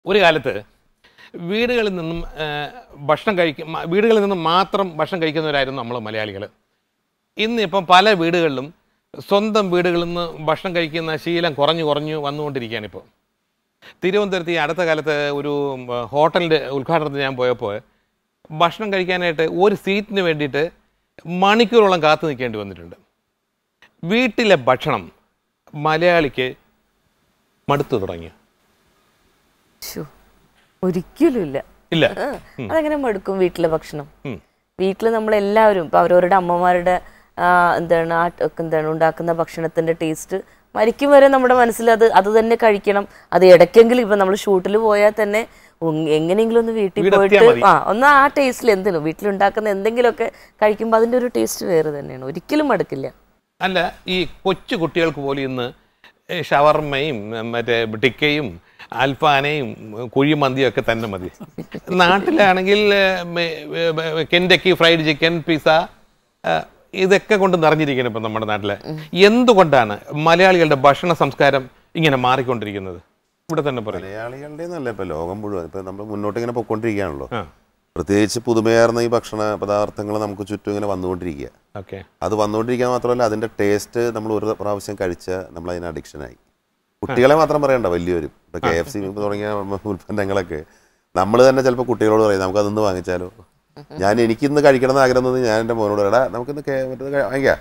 ഒരു കാലത്ത് വീടുകളിൽ നിന്നും ആ, ഭക്ഷണം കഴിക്കും മ- വീടുകളിൽ നിന്നും മാത്രം ഭക്ഷണം കഴിക്കുന്നവരായിരുന്നു നമ്മൾ മലയാളികൾ ഇന്നിപ്പം പല വീടുകളിലും സ്വന്തം വീടുകളിൽ നിന്ന് ഭക്ഷണം കഴിക്കുന്ന ശീലം കുറഞ്ഞു കുറഞ്ഞു വന്നുകൊണ്ടിരിക്കുകയാണ് ഇപ്പോൾ തിരുവനന്തപുരത്ത് ഈ അടുത്ത കാലത്ത് ഒരു ഉം, ഹോട്ടലിൻ്റെ ഉദ്ഘാടനത്തിന് ഞാൻ പോയപ്പോൾ ഭക്ഷണം കഴിക്കാനായിട്ട് ഒരു സീറ്റിന് വേണ്ടിയിട്ട് മണിക്കൂറോളം കാത്തു നിൽക്കേണ്ടി വന്നിട്ടുണ്ട് വീട്ടിലെ ഭക്ഷണം മലയാളിക്ക് മടുത്തു തുടങ്ങി ശ്ശോ, ഒരിക്കലും ഇല്ല ഇല്ല ആ, അതെങ്ങനെ മടുക്കും വീട്ടിലെ ഭക്ഷണം ഉം. വീട്ടിൽ നമ്മളെല്ലാവരും ഇപ്പൊ അവരവരുടെ അമ്മമാരുടെ ആ, എന്താണ് ആ ട്- എന്താണ് ഉണ്ടാക്കുന്ന ഭക്ഷണത്തിന്റെ ടേസ്റ്റ് മരിക്കും വരെ നമ്മുടെ മനസ്സിൽ അത് അത് തന്നെ കഴിക്കണം അത് ഇടയ്ക്കെങ്കിലും ഇപ്പൊ നമ്മൾ ഷൂട്ടിൽ പോയാൽ തന്നെ ഉം, എങ്ങനെയെങ്കിലും ഒന്ന് വീട്ടിൽ വീടെത്തിയാ പോയിട്ട് മതി. ആ ഒന്ന് ആ ടേസ്റ്റിൽ എന്തിനും വീട്ടിലുണ്ടാക്കുന്ന എന്തെങ്കിലുമൊക്കെ കഴിക്കുമ്പോൾ അതിന്റെ ഒരു ടേസ്റ്റ് വേറെ തന്നെയാണ് ഒരിക്കലും മടുക്കില്ല അല്ല ഈ കൊച്ചു കുട്ടികൾക്ക് പോലും ഇന്ന് ഈ ഷവർമ്മയും ഉം, മറ്റേ ടിക്കയും അൽഫാനയും ഉം, കുഴിമന്തിയും ഒക്കെ തന്നെ മതി നാട്ടിലാണെങ്കിൽ കെൻഡക്കി ഫ്രൈഡ് ചിക്കൻ പിസ ഇതൊക്കെ കൊണ്ട് നിറഞ്ഞിരിക്കണം ഇപ്പം നമ്മുടെ നാട്ടിലെ എന്തുകൊണ്ടാണ് മലയാളികളുടെ ഭക്ഷണ സംസ്കാരം ഇങ്ങനെ മാറിക്കൊണ്ടിരിക്കുന്നത് ഇവിടെ തന്നെ പറയും മലയാളികളുടെ എന്നല്ല ഇപ്പൊ ലോകം മുഴുവൻ ഇപ്പൊ നമ്മൾ മുന്നോട്ട് ഇങ്ങനെ പൊയ്ക്കൊണ്ടിരിക്കുകയാണല്ലോ ആ പ്രത്യേകിച്ച് പുതുമയാർന്ന ഈ ഭക്ഷണ പദാർത്ഥങ്ങൾ നമുക്ക് ചുറ്റും ഇങ്ങനെ വന്നുകൊണ്ടിരിക്കുക ഓക്കെ അത് വന്നുകൊണ്ടിരിക്കുക മാത്രമല്ല അതിന്റെ ടേസ്റ്റ് നമ്മൾ ഒരു പ്രാവശ്യം കഴിച്ച നമ്മൾ അതിന് അഡിക്ഷനായി കുട്ടികളെ മാത്രം പറയണ്ട വലിയവരും ഇപ്പൊ കെ എഫ് സി തുടങ്ങിയ ഉൽപ്പന്നങ്ങളൊക്കെ നമ്മൾ തന്നെ ചിലപ്പോൾ കുട്ടികളോട് പറയും നമുക്ക് അതൊന്ന് വാങ്ങിച്ചാലോ ഞാൻ എനിക്കിന്ന് കഴിക്കണം എന്ന് ആഗ്രഹം തോന്നി ഞാൻ എൻ്റെ മോനോട് എടാ നമുക്കിന്ന് കേ- മറ്റേത് കഴി- വാങ്ങിക്കാം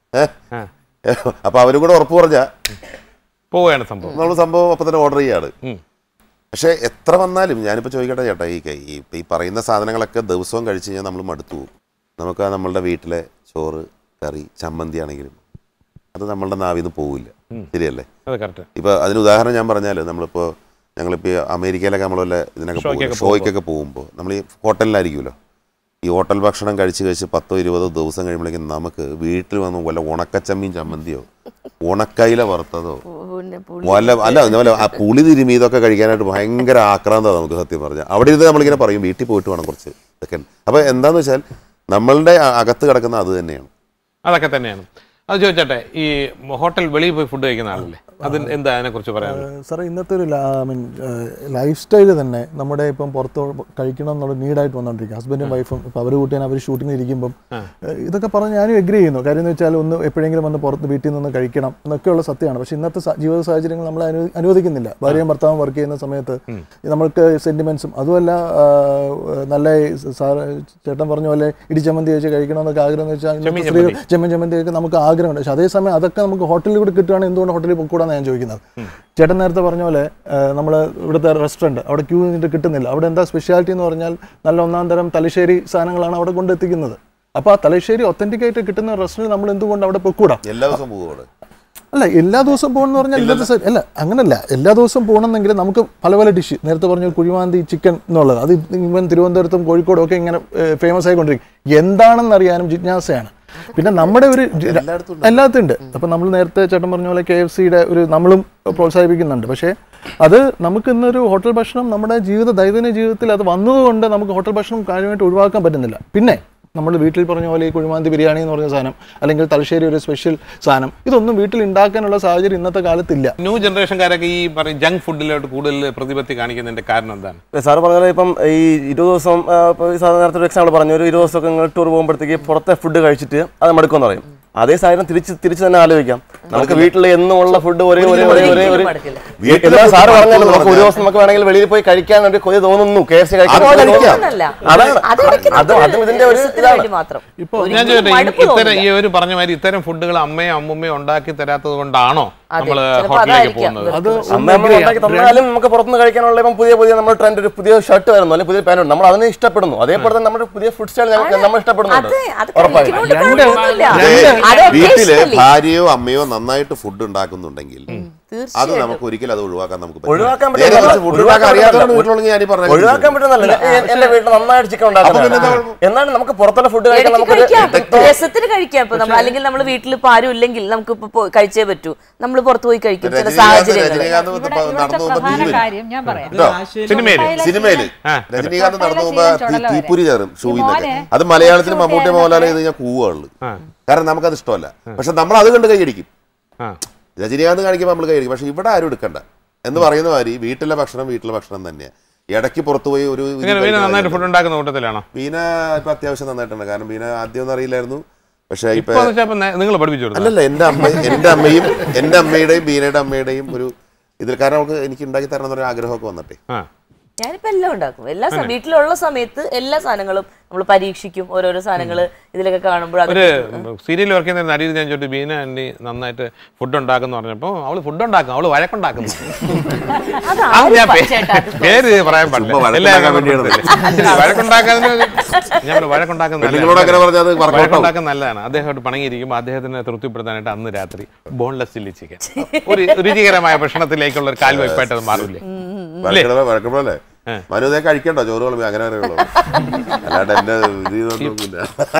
ആ. ഏഹ് അപ്പൊ അവരും കൂടെ ഉറപ്പ് പറഞ്ഞാൽ പോവുകയാണ് സംഭവം നമ്മൾ സംഭവം അപ്പം തന്നെ ഓർഡർ ചെയ്യാണ് ഉം. പക്ഷേ എത്ര വന്നാലും ഞാനിപ്പോൾ ചോദിക്കട്ടെ ചേട്ടാ ഈ കൈ- ഈ ഇപ്പം ഈ പറയുന്ന സാധനങ്ങളൊക്കെ ദിവസവും കഴിച്ച് കഴിഞ്ഞാൽ നമ്മൾ മടുത്തു പോകും നമുക്ക് ആ നമ്മളുടെ വീട്ടിലെ ചോറ് കറി ചമ്മന്തി ആണെങ്കിലും അത് നമ്മളുടെ നാവിൽ നിന്ന് പോവില്ല ശരിയല്ലേ അത് കറക്റ്റ് ഇപ്പോൾ അതിന് ഉദാഹരണം ഞാൻ പറഞ്ഞാൽ നമ്മളിപ്പോൾ ഞങ്ങളിപ്പോൾ ഈ അമേരിക്കയിലൊക്കെ നമ്മൾ വല്ല ഇതിനൊക്കെ ഷോയ്ക്കൊക്കെ പോകും ഷോയ്ക്കൊക്കെ പോകുമ്പോൾ നമ്മൾ ഈ ഹോട്ടലിലായിരിക്കുമല്ലോ ഈ ഹോട്ടൽ ഭക്ഷണം കഴിച്ച് കഴിച്ച് പത്തോ ഇരുപതോ ദിവസം കഴിയുമ്പോഴേക്കും നമുക്ക് വീട്ടിൽ വന്ന് വല്ല ഉണക്കച്ചമ്മീൻ ചമ്മന്തിയോ ഉണക്കയില വറുത്തതോ പിന്നെ പുളി വല്ല അല്ല അതുപോലെ ആ പുളി തിരുമി ഇതൊക്കെ കഴിക്കാനായിട്ട് ഭയങ്കര ആക്രാന്തമാണ് നമുക്ക് സത്യം പറഞ്ഞാൽ അവിടെ ഇരുന്ന് നമ്മളിങ്ങനെ പറയും വീട്ടിൽ പോയിട്ട് വേണം കുറച്ച് ഇതൊക്കെ അപ്പോൾ എന്താന്ന് വെച്ചാൽ നമ്മളുടെ അ- അകത്ത് കിടക്കുന്ന അത് തന്നെയാണ് അതൊക്കെ തന്നെയാണ് അത് ചോദിച്ചട്ടെ ഈ ഹോട്ടൽ വെളിയിൽ പോയി ഫുഡ് കഴിക്കുന്ന ആളല്ലേ അത് എന്താ അതിനെക്കുറിച്ച് പറയാനുള്ളത് സാറേ ഇന്നത്തെ ഒരു ഐ മീൻ ലൈഫ് സ്റ്റൈൽ തന്നെ നമ്മുടെ ഇപ്പം പുറത്ത് കഴിക്കണം എന്നുള്ള നീഡായിട്ട് വന്നുകൊണ്ടിരിക്കുക ഹസ്ബൻഡും വൈഫും ഇപ്പം അവർ കൂട്ടിയാണ് അവർ ഷൂട്ടിങ്ങിന് ഇരിക്കുമ്പം ഏഹ്, ഇതൊക്കെ പറഞ്ഞ് ഞാനും എഗ്രി ചെയ്യുന്നു കാര്യം എന്ന് വെച്ചാൽ ഒന്ന് എപ്പോഴെങ്കിലും വന്ന് പുറത്ത് വീട്ടിൽ നിന്ന് കഴിക്കണം എന്നൊക്കെയുള്ള സത്യമാണ് പക്ഷേ ഇന്നത്തെ സ- ജീവിത സാഹചര്യങ്ങൾ നമ്മളെ അനു അനുവദിക്കുന്നില്ല ഭാര്യയും ഭർത്താവും വർക്ക് ചെയ്യുന്ന സമയത്ത് നമ്മൾക്ക് സെന്റിമെന്റ്സും അതുമല്ല ആ, നല്ല സാറ് ചേട്ടൻ പറഞ്ഞ പോലെ ഇടിച്ചമ്മന്തി വെച്ച് കഴിക്കണമെന്നൊക്കെ ആഗ്രഹം എന്ന് വെച്ചാൽ ഇന്നത്തെ ചെമ്മീൻ സ്ത്രീകൾ ചെമ്മൻ ചമ്മന്തിയൊക്കെ നമുക്ക് ആഗ്രഹമുണ്ട് പക്ഷെ അതേസമയം അതൊക്കെ നമുക്ക് ഹോട്ടലിൽ കൂടി കിട്ടുകയാണെങ്കിൽ എന്തുകൊണ്ട് ഹോട്ടലിൽ പൊക്കൂടാന്ന് ഞാൻ ചോദിക്കുന്നത് ചേട്ടൻ നേരത്തെ പറഞ്ഞ പോലെ നമ്മൾ ഇവിടുത്തെ റെസ്റ്റോറൻറ്റ് അവിടെ ക്യൂ നിന്നിട്ട് കിട്ടുന്നില്ല അവിടെ എന്താ സ്പെഷ്യാലിറ്റി എന്ന് പറഞ്ഞാൽ നല്ല ഒന്നാം തരം തലശ്ശേരി സാധനങ്ങളാണ് അവിടെ കൊണ്ടെത്തിക്കുന്നത് അപ്പോൾ ആ തലശ്ശേരി ഒത്തന്റിക് ആയിട്ട് കിട്ടുന്ന റെസ്റ്റോറൻറ്റ് നമ്മൾ എന്തുകൊണ്ട് അവിടെ പൊക്കൂടാ എല്ലാ ദിവസവും പോകും അവിടെ അല്ല എല്ലാ ദിവസവും പോകണമെന്ന് പറഞ്ഞാൽ ഇന്നത്തെ സ- അല്ല അങ്ങനല്ല എല്ലാ ദിവസവും പോകണമെന്നെങ്കിൽ നമുക്ക് പല പല ഡിഷ് നേരത്തെ പറഞ്ഞ കുഴിമാന്തി ചിക്കൻ എന്നുള്ളത് അത് ഇവൻ തിരുവനന്തപുരത്തും കോഴിക്കോടും ഒക്കെ ഇങ്ങനെ ഫേമസ് ആയിക്കൊണ്ടിരിക്കും എന്താണെന്ന് അറിയാനും ജിജ്ഞാസയാണ് പിന്നെ നമ്മുടെ ഒരു ജി- എല്ലായിടത്തും ഉണ്ട്. എല്ലാത്തും ഉണ്ട് അപ്പം നമ്മൾ നേരത്തെ ചേട്ടൻ പറഞ്ഞ പോലെ കെ എഫ് സിയുടെ ഒരു നമ്മളും പ്രോത്സാഹിപ്പിക്കുന്നുണ്ട് പക്ഷേ അത് നമുക്ക് ഇന്നൊരു ഹോട്ടൽ ഭക്ഷണം നമ്മുടെ ജീവിത ദൈനംദിന ജീവിതത്തിൽ അത് വന്നതുകൊണ്ട് നമുക്ക് ഹോട്ടൽ ഭക്ഷണം കാര്യമായിട്ട് ഒഴിവാക്കാൻ പറ്റുന്നില്ല പിന്നെ നമ്മൾ വീട്ടിൽ പറഞ്ഞ പോലെ ഈ കുഴിമാന്തി ബിരിയാണി എന്ന് പറഞ്ഞ സാധനം അല്ലെങ്കിൽ തലശ്ശേരി ഒരു സ്പെഷ്യൽ സാധനം ഇതൊന്നും വീട്ടിൽ ഉണ്ടാക്കാനുള്ള സാഹചര്യം ഇന്നത്തെ കാലത്തില്ല ന്യൂ ജനറേഷൻകാരൊക്കെ ഈ പറയും ജങ്ക് ഫുഡിലോട്ട് കൂടുതൽ പ്രതിപത്തി കാണിക്കുന്നതിന്റെ കാരണം എന്താണ് സാറ് പറഞ്ഞ പോലെ ഇപ്പം ഈ ഇരുപത് ദിവസം ആ, ഇപ്പൊ ഈ സാറ് നേരത്തെ ഒരു എക്സാമ്പിൾ പറഞ്ഞു ഒരു ഇരുപത് ദിവസമൊക്കെ നിങ്ങൾ ടൂർ പോകുമ്പോഴത്തേക്ക് പുറത്തെ ഫുഡ് കഴിച്ചിട്ട് അത് മടുക്കുമെന്ന് പറയും അതേ സാഹചര്യം തിരിച്ച് തിരിച്ച് തന്നെ ആലോചിക്കാം നമുക്ക് വീട്ടിൽ എന്നും ഉള്ള ഫുഡ് ഒരേ ഒരേ ഒരേ ഒരേ ഒരു മടുക്കില്ല. വീട്ടിലെ എല്ലാ food സാറ് പറഞ്ഞാലും മടുക്കും നമുക്ക് ഒരു ദിവസം നമുക്ക് വേണമെങ്കിൽ വെളിയിൽ പോയി കഴിക്കാൻ ഒരു കൊതി തോന്നുന്നു കെ എഫ് സി കഴിക്കാൻ അത് കൊതി കഴിക്കാം. തോന്നുന്നു. അതൊന്നല്ല. അതാണ് അത് ഇടയ്ക്ക് അത് അതും ഇതിന്റെ ഒരു രസത്തിന് ഇതാണ് വേണ്ടി മാത്രം ഇപ്പൊ ഞാൻ ഒരിക്കലും ചോദിക്കട്ടെ ഈ- മടുപ്പ് ഇത്തരം ഈ തോന്നില്ല. ഒരു പറഞ്ഞ മാതിരി ഇത്തരം ഫുഡുകൾ അമ്മയും അമ്മുമ്മയും ഉണ്ടാക്കി തരാത്തത് കൊണ്ടാണോ അതെ, നമ്മൾ ചിലപ്പോ ഹോട്ടലിലേക്ക് അതായിരിക്കാം. പോകുന്നത് അത് അമ്മ നമ്മൾ ഉണ്ടാക്കി തന്നാലും നമുക്ക് പുറത്തുനിന്ന് കഴിക്കാനുള്ള ഇപ്പം പുതിയ പുതിയ നമ്മുടെ ട്രെൻഡ് ഒരു പുതിയ ഷർട്ട് വരുന്നു അല്ലെങ്കിൽ പുതിയ പാൻറ് നമ്മൾ അതിനെ ഇഷ്ടപ്പെടുന്നു അതേപോലെ തന്നെ നമ്മുടെ പുതിയ ഫുഡ് സ്റ്റൈൽ നമ്മൾ ഇഷ്ടപ്പെടുന്നുണ്ട് അതെ, അത് ഉറപ്പായിട്ടും കഴിക്കുന്നതുകൊണ്ട് കുഴപ്പമൊന്നുമില്ല. രണ്ട് അത് വീട്ടില് occasionally. ഭാര്യയോ അമ്മയോ നന്നായിട്ട് ഫുഡ് ഉണ്ടാക്കുന്നുണ്ടെങ്കിൽ അത് തീർച്ചയായിട്ടും. നമുക്ക് ഒരിക്കലും അത് ഒഴിവാക്കാൻ നമുക്ക് ഒഴിവാക്കാൻ നേരെ പറ്റില്ല. മറിച്ച് food ഉണ്ടാക്കാൻ ഒഴിവാക്കാൻ അറിയാത്തവരുടെ പറ്റില്ല. വീട്ടിലുണ്ടെങ്കിൽ ഞാൻ ഈ പറഞ്ഞ ഒഴിവാക്കാൻ പറ്റുന്നല്ല എന്റെ വീട്ടിൽ നന്നായിട്ട് ചിക്കൻ പിന്നെ എന്താ ഉണ്ടാക്കുന്നത് കുഴപ്പം? എന്നാലും നമുക്ക് പുറത്തുള്ള ഫുഡ് കഴിക്കാൻ ഇടയ്ക്ക് നമുക്കൊരു കഴിക്കാം രസത്തിന് കഴിക്കാം ഇപ്പൊ നമ്മൾ അല്ലെങ്കിൽ നമ്മൾ വീട്ടിൽ ഇപ്പൊ ആരും ഇല്ലെങ്കിൽ നമുക്ക് ഇപ്പൊ പോ- കഴിച്ചേ പറ്റൂ നമ്മൾ പുറത്തു പോയി കഴിക്കും ചില രജനീകാന്ത് സാഹചര്യങ്ങൾ രജനീകാന്ത് ഇവിടെ നടന്നു ഇവിടുത്തെ പോകുമ്പോ പ്രധാന തീരുമില്ല. കാര്യം ഞാൻ പറയാം കേട്ടോ? സിനിമയില് സിനിമയില് ആ. രജനീകാന്ത് നടന്നു തൊട്ടയിലെ പോകുമ്പോ ശീലം തീ- ചുടല വരെ. തീപ്പൊരി ചേറും ഷൂയിന്നൊക്കെ മോനെ അത് മലയാളത്തിൽ shoot മമ്മൂട്ടി ചെയ്യാനൊക്കെ മോഹൻലാൽ ഇത് ഞാൻ കൂവുള്ളു ആ. കാരണം നമുക്കത് ഇഷ്ടമല്ല പക്ഷെ നമ്മൾ അത് കണ്ട് കൈയടിക്കും ആ രജനീകാന്ത് കാണിക്കുമ്പോൾ നമ്മൾ കൈയടിക്കും പക്ഷെ ഇവിടെ ആരും എടുക്കണ്ട എന്ന് പറയുന്ന മാതിരി വീട്ടിലെ ഭക്ഷണം വീട്ടിലെ ഭക്ഷണം തന്നെയാണ് ഇടയ്ക്ക് പുറത്തു പോയി ഒരു ഇത് ഇങ്ങനെ വീണ കഴിക്കുന്ന നന്നായിട്ട് ഫുഡ് കാര്യമില്ല. ഉണ്ടാക്കുന്ന കൂട്ടത്തിലാണോ ബീന ഇപ്പൊ അത്യാവശ്യം നന്നായിട്ടുണ്ട് കാരണം ബീന ആദ്യം ഒന്നും അറിയില്ലായിരുന്നു പക്ഷെ ഇപ്പൊ ഇപ്പൊ വെച്ചാൽ നിങ്ങൾ പഠിപ്പിച്ചു കൊടുത്തു അല്ലല്ല എന്റെ അമ്മ എന്റെ അമ്മയും എന്റെ അമ്മയുടെയും ബീനയുടെ അമ്മയുടെയും ഒരു ഇതിൽ കാരണം അവൾക്ക് എനിക്ക് ഉണ്ടാക്കി തരണം എന്നൊരു ആഗ്രഹമൊക്കെ വന്നിട്ടേ ആ ഞാനിപ്പോ എല്ലാം ഉണ്ടാക്കും എല്ലാ സ- വീട്ടിലുള്ള സമയത്ത് എല്ലാ സാധനങ്ങളും നമ്മൾ പരീക്ഷിക്കും ഓരോരോ സാധനങ്ങൾ ഇതിലൊക്കെ കാണുമ്പോൾ അത് ഒരു സീരിയൽ വർക്ക് ചെയ്യുന്ന നടിയിൽ ഞാൻ ചോദിച്ചു ബീന ആൻറ്റി നന്നായിട്ട് ഫുഡ് ഉണ്ടാക്കുന്നു പറഞ്ഞപ്പോൾ അവള് ഫുഡ് ഉണ്ടാക്കും അവള് വഴക്കുണ്ടാക്കുന്നു അത് അത് ആരും ഞാൻ പേ- ചേട്ടാ, അത് പേര് പറയാൻ പാടില്ല ചുമ്മാ എല്ലാവരും വഴക്കുണ്ടാക്കാൻ വേണ്ടിയാണ് വഴക്കുണ്ടാക്കാൻ ഞാൻ പറഞ്ഞു, വഴക്കുണ്ടാക്കുന്ന പെണ്ണുങ്ങളോട് അങ്ങനെ പറഞ്ഞാൽ അത് workout ആവും. വഴക്കുണ്ടാക്കാൻ നല്ലതാണ് അദ്ദേഹമായിട്ട് പണങ്ങിയിരിക്കുമ്പോൾ അദ്ദേഹത്തിനെ തൃപ്തിപ്പെടുത്താനായിട്ട് അന്ന് രാത്രി ബോൺലെസ് ചില്ലി ചിക്കൻ ഒരു രുചികരമായ ഭക്ഷണത്തിലേക്കുള്ള ഒരു കാൽവയ്പായിട്ട് അത് മാറില്ലേ വഴക്കിട വഴക്കപ്പെടല്ലേ മനു ഇതേ കഴിക്കണ്ടോ ചോറ് കളമ്പി അങ്ങനെ അറിയുള്ളൂ അല്ലാണ്ട് എന്റെ ഇത് ചെയ്തൊന്നുമില്ല